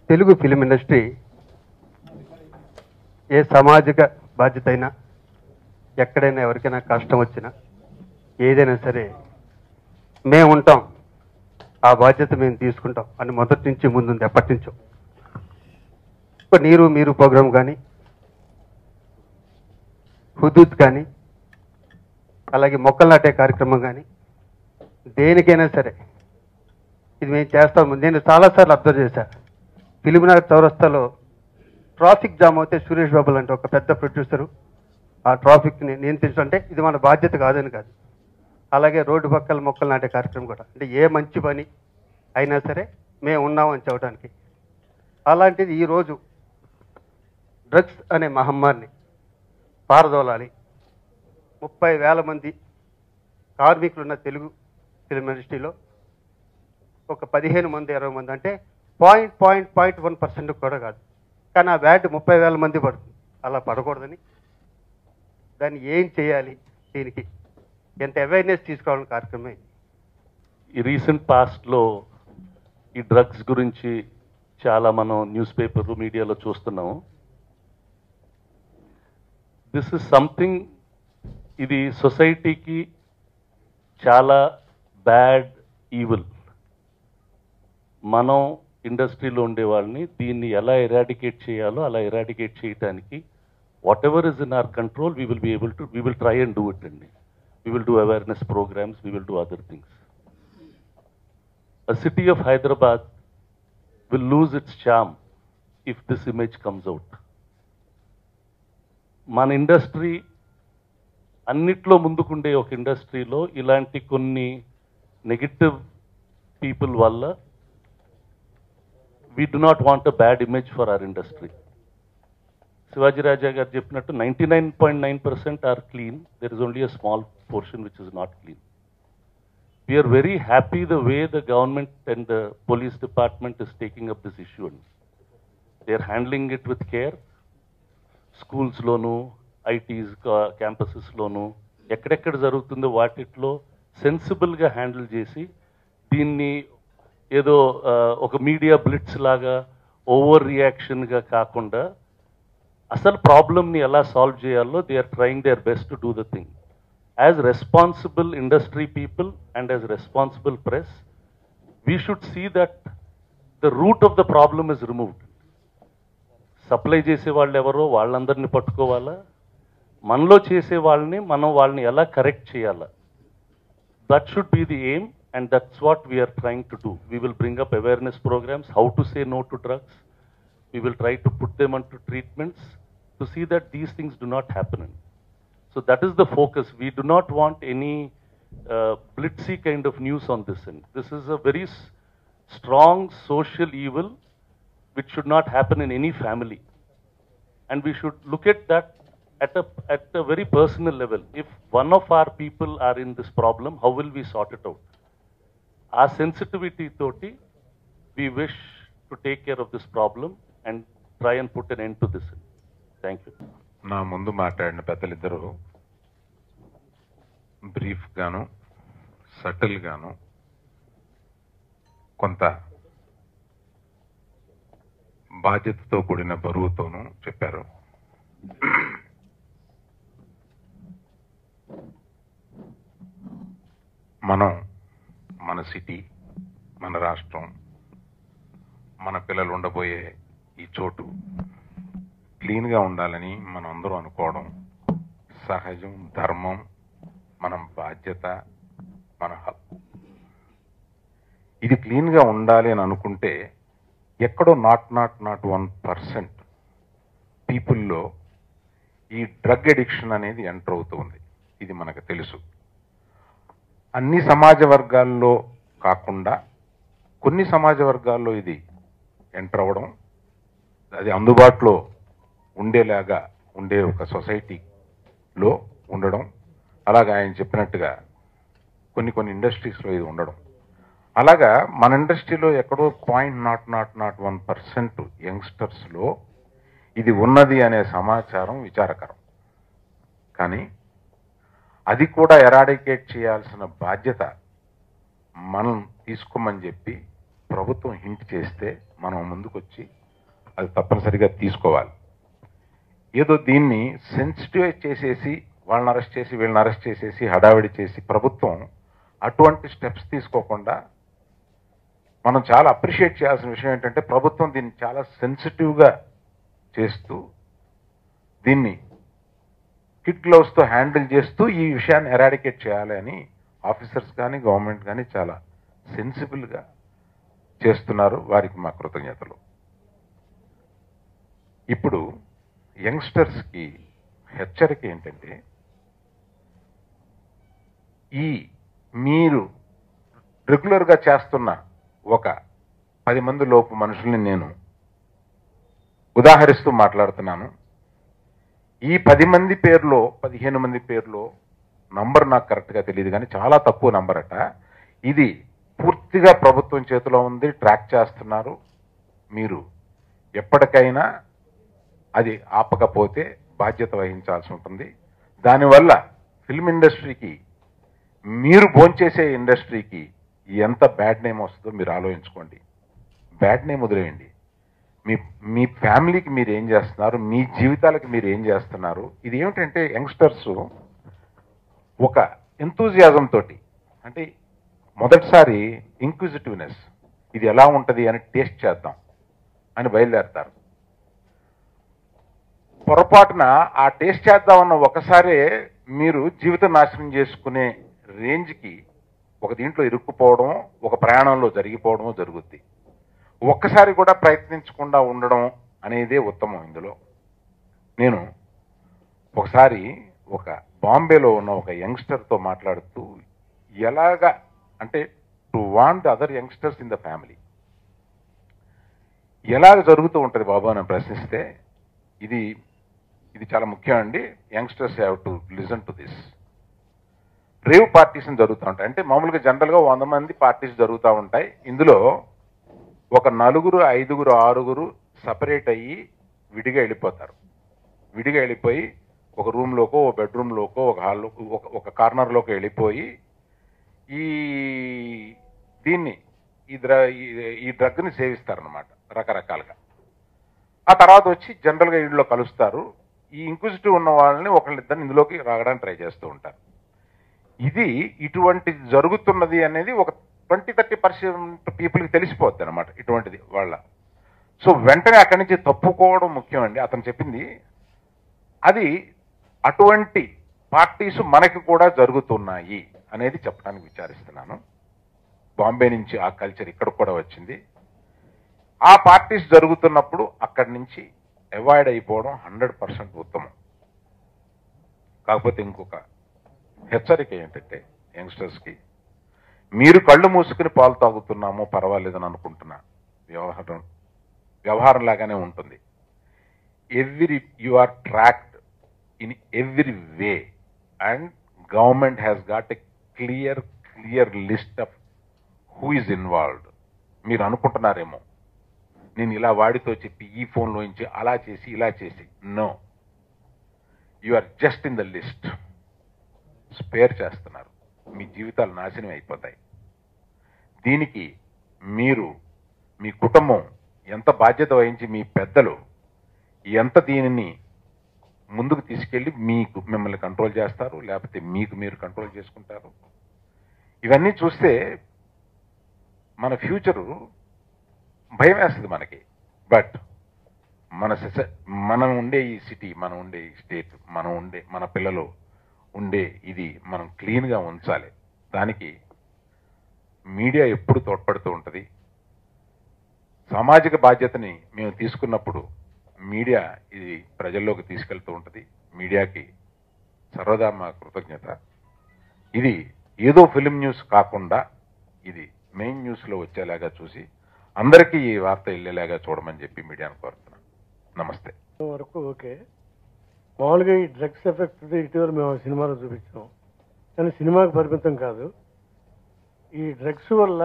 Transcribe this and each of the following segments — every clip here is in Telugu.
తెలుగు ఫిలిం ఇండస్ట్రీ ఏ సామాజిక బాధ్యత అయినా ఎక్కడైనా ఎవరికైనా కష్టం వచ్చినా ఏదైనా సరే మేము ఉంటాం ఆ బాధ్యత మేము తీసుకుంటాం అని మొదటి నుంచి ముందుంది ఎప్పటి నుంచో ఇప్పుడు నీరు మీరు ప్రోగ్రాం కానీ హుదూద్ కానీ అలాగే మొక్కలు నాటే కార్యక్రమం కానీ దేనికైనా సరే ఇది మేము చేస్తాము నేను చాలాసార్లు అబ్జర్వ్ చేశాను ఫిలింనగర్ చౌరస్తాలో ట్రాఫిక్ జామ్ అవుతే సురేష్ బాబు అంటే ఒక పెద్ద ప్రొడ్యూసరు ఆ ట్రాఫిక్ని నియంత్రించాలంటే ఇది మన బాధ్యత కాదని కాదు అలాగే రోడ్డు పక్కల మొక్కలు నాటే కార్యక్రమం కూడా అంటే ఏ మంచి పని అయినా సరే మేము ఉన్నామని చెప్పడానికి అలాంటిది ఈరోజు డ్రగ్స్ అనే మహమ్మారిని పారదోలాలి ముప్పై వేల మంది కార్మికులు ఉన్న తెలుగు ఫిలిం ఇండస్ట్రీలో ఒక పదిహేను మంది ఇరవై మంది అంటే point point point one percent కూడా కాదు కానీ ఆ బ్యాట్ ముప్పై వేల మంది పడుతుంది అలా పడకూడదని దాన్ని ఏం చేయాలి దీనికి ఎంత అవేర్నెస్ తీసుకోవాలని కార్యక్రమం ఇది. ఈ రీసెంట్ పాస్ట్లో ఈ డ్రగ్స్ గురించి చాలా మనం న్యూస్ పేపర్ మీడియాలో చూస్తున్నాము దిస్ ఇస్ సంథింగ్ ఇది సొసైటీకి చాలా బ్యాడ్ ఈవిల్ మనం ఇండస్ట్రీలో ఉండే వాళ్ళని దీన్ని ఎలా ఎరాడికేట్ చేయాలో అలా ఎరాడికేట్ చేయడానికి whatever is in our control we will be able to we will try and do it అండి we will do awareness programmes we will do other things a city of Hyderabad will lose its charm if this image comes out. మన ఇండస్ట్రీ అన్నిట్లో ముందుకుండే ఒక ఇండస్ట్రీలో ఇలాంటి కొన్ని నెగిటివ్ పీపుల్ వల్ల we do not want a bad image for our industry Shivaji Raja garu చెప్పినట్టు ninety nine point nine percent are clean there is only a small portion which is not clean we are very happy the way the government and the police department is taking up this issue. And they are handling it with care. Schools లోను ఐటీస్ క్యాంపసెస్లోను ఎక్కడెక్కడ జరుగుతుందో వాటిట్లో సెన్సిబుల్గా హ్యాండిల్ చేసి దీన్ని ఏదో ఆ, ఒక మీడియా బ్లిట్స్ లాగా ఓవర్ రియాక్షన్గా కాకుండా అసలు ప్రాబ్లమ్ని ఎలా సాల్వ్ చేయాలో they are trying their best to do the thing as responsible industry people and as responsible press, we should see that the root of the problem is removed. Supply చేసే వాళ్ళు ఎవరో వాళ్ళందరినీ పట్టుకోవాలా మనలో చేసే వాళ్ళని మనం వాళ్ళని ఎలా కరెక్ట్ చేయాలా that should be the aim and that's what we are trying to do we will bring up awareness programmes how to say no to drugs we will try to put them on to treatments to see that these things do not happen and So that is the focus. We do not want any uh, blitzy kind of news on this end. This is a very s- strong social evil which should not happen in any family. And we should look at that at a, at a very personal level. If one of our people are in this problem, how will we sort it out? Our sensitivity toti, we wish to take care of this problem and try and put an end to this. Thank you. నా ముందు మాట్లాడిన పెద్దలిద్దరూ బ్రీఫ్ గాను సటిల్ గాను కొంత బాధ్యతతో కూడిన బరువుతోనూ చెప్పారు మనం మన సిటీ మన రాష్ట్రం మన పిల్లలు ఉండబోయే ఈ చోటు క్లీన్ గా ఉండాలని మనం అందరూ అనుకోవడం సహజం ధర్మం మన బాధ్యత మన హక్కు ఇది క్లీన్ గా ఉండాలి అని అనుకుంటే ఎక్కడో not not not one percent పీపుల్లో ఈ డ్రగ్ ఎడిక్షన్ అనేది ఎంటర్ అవుతుంది ఇది మనకు తెలుసు అన్ని సమాజ వర్గాల్లో కాకుండా కొన్ని సమాజ వర్గాల్లో ఇది ఎంటర్ అవ్వడం అది అందుబాటులో ఉండేలాగా ఉండే ఒక సొసైటీలో ఉండడం అలాగా ఆయన చెప్పినట్టుగా కొన్ని కొన్ని ఇండస్ట్రీస్లో ఇది ఉండడం అలాగా మన ఇండస్ట్రీలో ఎక్కడో point not not not one percent యంగ్స్టర్స్లో ఇది ఉన్నది అనే సమాచారం విచారకరం కానీ అది కూడా ఎరాడికేట్ చేయాల్సిన బాధ్యత మనం తీసుకోమని చెప్పి ప్రభుత్వం హింట్ చేస్తే మనం ముందుకొచ్చి అది తప్పనిసరిగా తీసుకోవాలి ఏదో దీన్ని సెన్సిటివ్ చేసేసి వాళ్ళని అరెస్ట్ చేసి వీళ్ళని అరెస్ట్ చేసేసి హడావిడి చేసి ప్రభుత్వం అటువంటి స్టెప్స్ తీసుకోకుండా మనం చాలా అప్రిషియేట్ చేయాల్సిన విషయం ఏంటంటే ప్రభుత్వం దీన్ని చాలా సెన్సిటివ్గా చేస్తూ దీన్ని కిట్ గ్లౌస్తో హ్యాండిల్ చేస్తూ ఈ విషయాన్ని ఎరాడికేట్ చేయాలి అని ఆఫీసర్స్ కానీ గవర్నమెంట్ కానీ చాలా సెన్సిబుల్గా చేస్తున్నారు వారికి మా కృతజ్ఞతలు ఇప్పుడు యంగ్స్టర్స్కి హెచ్చరిక ఏంటంటే ఈ మీరు రెగ్యులర్గా చేస్తున్న ఒక పది మంది లోపు మనుషుల్ని నేను ఉదాహరిస్తూ మాట్లాడుతున్నాను ఈ పది మంది పేర్లో పదిహేను మంది పేర్లో నంబర్ నాకు కరెక్ట్గా తెలియదు కానీ చాలా తక్కువ నంబర్ అట ఇది పూర్తిగా ప్రభుత్వం చేతిలో ఉంది ట్రాక్ చేస్తున్నారు మీరు ఎప్పటికైనా అది ఆపకపోతే బాధ్యత వహించాల్సి ఉంటుంది దానివల్ల ఫిల్మ్ ఇండస్ట్రీకి మీరు భోంచేసే ఇండస్ట్రీకి ఎంత బ్యాడ్ నేమ్ వస్తుందో మీరు ఆలోచించుకోండి బ్యాడ్ నేమ్ వదిలేయండి మీ మీ ఫ్యామిలీకి మీరు ఏం చేస్తున్నారు మీ జీవితాలకి మీరు ఏం చేస్తున్నారు ఇది ఏమిటంటే యంగ్స్టర్స్ ఒక ఎంతూజియాజం తోటి అంటే మొదటిసారి ఇంక్విజిటివ్నెస్ ఇది ఎలా ఉంటుంది అని టేస్ట్ చేద్దాం అని బయలుదేరతారు పొరపాటున ఆ టేస్ట్ చేద్దామన్న ఒకసారే మీరు జీవితం నాశనం చేసుకునే రేంజ్కి ఒక దీంట్లో ఇరుక్కుపోవడం ఒక ప్రయాణంలో జరిగిపోవడము జరుగుద్ది ఒక్కసారి కూడా ప్రయత్నించకుండా ఉండడం అనేదే ఉత్తమం ఇందులో నేను ఒకసారి ఒక బాంబేలో ఉన్న ఒక యంగ్స్టర్తో మాట్లాడుతూ ఎలాగా అంటే to want other youngsters in the family ఎలాగ జరుగుతూ ఉంటుంది బాబు అని ప్రశ్నిస్తే ఇది ఇది చాలా ముఖ్యం అండి youngsters have to listen to this rave parties అని జరుగుతూ ఉంటాయి అంటే మామూలుగా జనరల్గా వంద మంది పార్టీస్ జరుగుతూ ఉంటాయి ఇందులో ఒక నలుగురు ఐదుగురు ఆరుగురు సపరేట్ అయ్యి విడిగా వెళ్ళిపోతారు విడిగా వెళ్ళిపోయి ఒక రూమ్లోకో ఒక బెడ్రూమ్లోకో ఒక హాల్లో ఒక ఒక కార్నర్లోకి వెళ్ళిపోయి ఈ దీన్ని ఈ ద్ర ఈ- ఈ డ్రగ్ని సేవిస్తారనమాట రకరకాలుగా ఆ తర్వాత వచ్చి జనరల్గా ఇంట్లో కలుస్తారు ఈ ఇంక్విజిటివ్ ఉన్న వాళ్ళని ఒకళ్ళిద్దరిని ఇందులోకి రావడానికి ట్రై చేస్తూ ఉంటారు ఇది ఇటువంటి జరుగుతున్నది అనేది ఒక ట్వంటీ థర్టీ పర్సెంట్ పీపుల్కి తెలిసిపోద్ది అనమాట ఇటువంటిది వాళ్ళ సో వెంటనే అక్కడి నుంచి తప్పుకోవడం ముఖ్యం అండి అతను చెప్పింది అది అటువంటి పార్టీస్ మనకి కూడా జరుగుతున్నాయి అనేది చెప్పడానికి విచారిస్తున్నాను బాంబే నుంచి ఆ కల్చర్ ఇక్కడ కూడా వచ్చింది ఆ పార్టీస్ జరుగుతున్నప్పుడు అక్కడి నుంచి అవాయిడ్ అయిపోవడం హండ్రెడ్ పర్సెంట్ ఉత్తమం కాకపోతే ఇంకొక హెచ్చరిక ఏంటంటే యంగ్స్టర్స్కి మీరు కళ్ళు మూసుకుని పాలు తాగుతున్నామో పర్వాలేదని అనుకుంటున్నా వ్యవహారం వ్యవహారం లాగానే ఉంటుంది every you are tracked in every way and government has got a clear clear list of who is involved మీరు అనుకుంటున్నారేమో నేను ఇలా వాడితో చెప్పి ఈ ఫోన్లోంచి అలా చేసి ఇలా చేసి no you are just in the list spare చేస్తున్నారు మీ జీవితాలు నాశనం అయిపోతాయి దీనికి మీరు మీ కుటుంబం ఎంత బాధ్యత వహించి మీ పెద్దలు ఎంత దీనిని ముందుకు తీసుకెళ్ళి మీకు మిమ్మల్ని కంట్రోల్ చేస్తారు లేకపోతే మీకు మీరు కంట్రోల్ చేసుకుంటారు ఇవన్నీ చూస్తే మన ఫ్యూచరు భయం వేస్తుంది మనకి బట్ మన సొసై- మనం ఉండే ఈ సిటీ మనం ఉండే ఈ స్టేట్ మనం ఉండే మన పిల్లలు ఉండే ఇది మనం క్లీన్గా ఉంచాలి దానికి మీడియా ఎప్పుడు తోడ్పడుతూ ఉంటుంది సామాజిక బాధ్యతని మేము తీసుకున్నప్పుడు మీడియా ఇది ప్రజల్లోకి తీసుకెళ్తూ ఉంటుంది మీడియాకి సర్వదా మా కృతజ్ఞత ఇది ఏదో ఫిలిం న్యూస్ కాకుండా ఇది మెయిన్ న్యూస్లో వచ్చేలాగా చూసి అందరికీ ఈ వార్త వెళ్ళేలాగా చూడమని చెప్పి మీడియాను కోరుతున్నాను నమస్తే వరకు ఓకే మామూలుగా ఈ డ్రగ్స్ ఎఫెక్ట్ ఇటీవల మేము సినిమాలో చూపించాం కానీ సినిమాకి పరిమితం కాదు ఈ డ్రగ్స్ వల్ల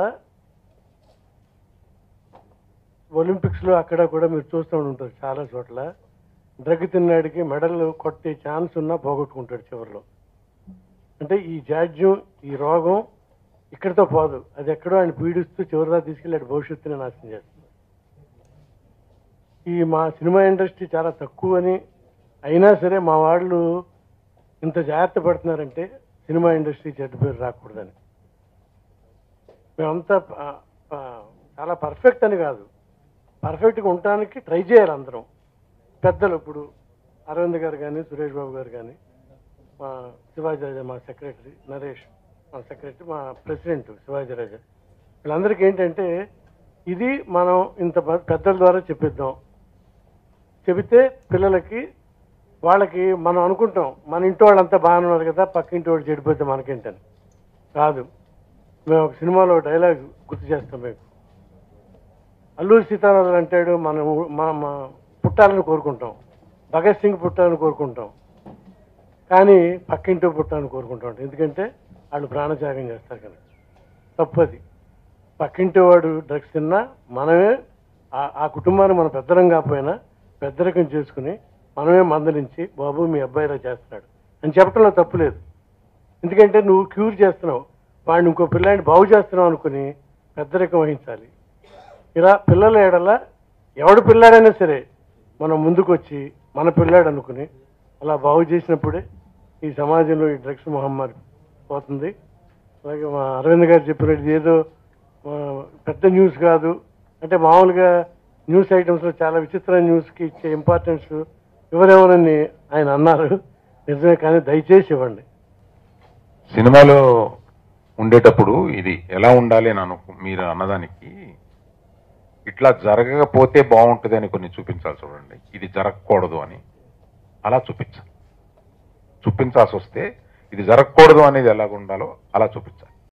ఒలింపిక్స్లో అక్కడ కూడా మీరు చూస్తూ ఉంటారు చాలా చోట్ల డ్రగ్ తిన్నాడికి మెడల్ కొట్టే ఛాన్స్ ఉన్నా పోగొట్టుకుంటాడు చివరిలో అంటే ఈ జాడ్యం ఈ రోగం ఇక్కడితో పోదు అది ఎక్కడో ఆయన పీడిస్తూ చివరిదా తీసుకెళ్ళి ఆడి భవిష్యత్తుని నాశనం చేస్తుంది ఈ మా సినిమా ఇండస్ట్రీ చాలా తక్కువ అని అయినా సరే మా వాళ్ళు ఇంత జాగ్రత్త పడుతున్నారంటే సినిమా ఇండస్ట్రీ చెడ్డ పేరు రాకూడదని మేమంతా ఆ, ఆ, చాలా పర్ఫెక్ట్ అని కాదు పర్ఫెక్ట్గా ఉండటానికి ట్రై చేయాలి అందరం పెద్దలు ఇప్పుడు అరవింద్ గారు కానీ సురేష్ బాబు గారు కానీ మా శివాజీ రాజా మా సెక్రటరీ నరేష్ మా సెక్రటరీ మా ప్రెసిడెంట్ శివాజీ రాజా వీళ్ళందరికీ ఏంటంటే ఇది మనం ఇంత ప- పెద్దల ద్వారా చెప్పిద్దాం చెబితే పిల్లలకి వాళ్ళకి మనం అనుకుంటాం మన ఇంటి వాళ్ళంతా బాగానే ఉన్నారు కదా పక్కింటి వాడు చెడిపోతే మనకేంటని కాదు మేము ఒక సినిమాలో డైలాగ్ గుర్తు చేస్తాం మీకు అల్లూరి సీతారామరాజు అంటాడు మనం ఊ- మా మా పుట్టాలని కోరుకుంటాం భగత్ సింగ్ పుట్టాలని కోరుకుంటాం కానీ పక్కింటి పుట్టాలని కోరుకుంటాం ఎందుకంటే వాళ్ళు ప్రాణత్యాగం చేస్తారు కనుక తప్పది పక్కింటి వాడు డ్రగ్స్ తిన్నా మనమే ఆ- ఆ కుటుంబాన్ని మన పెద్దరం కాకపోయినా పెద్దరికం చేసుకుని మనమే మందలించి బాబు మీ అబ్బాయి ఇలా చేస్తున్నాడు అని చెప్పడంలో తప్పు లేదు ఎందుకంటే నువ్వు క్యూర్ చేస్తున్నావు వాడిని ఇంకో పిల్లాడిని బాగు చేస్తున్నావు అనుకుని పెద్దరికం వహించాలి ఇలా పిల్లల ఏడల ఎవడు పిల్లాడైనా సరే మనం ముందుకు వచ్చి మన పిల్లాడు అనుకుని అలా బాగు చేసినప్పుడే ఈ సమాజంలో ఈ డ్రగ్స్ మహమ్మారి పోతుంది అలాగే మా అరవింద్ గారు చెప్పినట్టు ఇది ఏదో ఆ, పెద్ద న్యూస్ కాదు అంటే మామూలుగా న్యూస్ ఐటమ్స్లో చాలా విచిత్రమైన న్యూస్కి ఇచ్చే ఇంపార్టెన్స్ ఇవ్వరేమోనని ఆయన అన్నారు నిజమే కానీ దయచేసి ఇవ్వండి సినిమాలో ఉండేటప్పుడు ఇది ఎలా ఉండాలి అని అను మీరు అన్నదానికి ఇట్లా జరగకపోతే బాగుంటుంది అని కొన్ని చూపించాలి చూడండి ఇది జరగకూడదు అని అలా చూపించాలి చూపించాల్సి వస్తే ఇది జరగకూడదు అనేది ఎలాగ ఉండాలో అలా చూపించాలి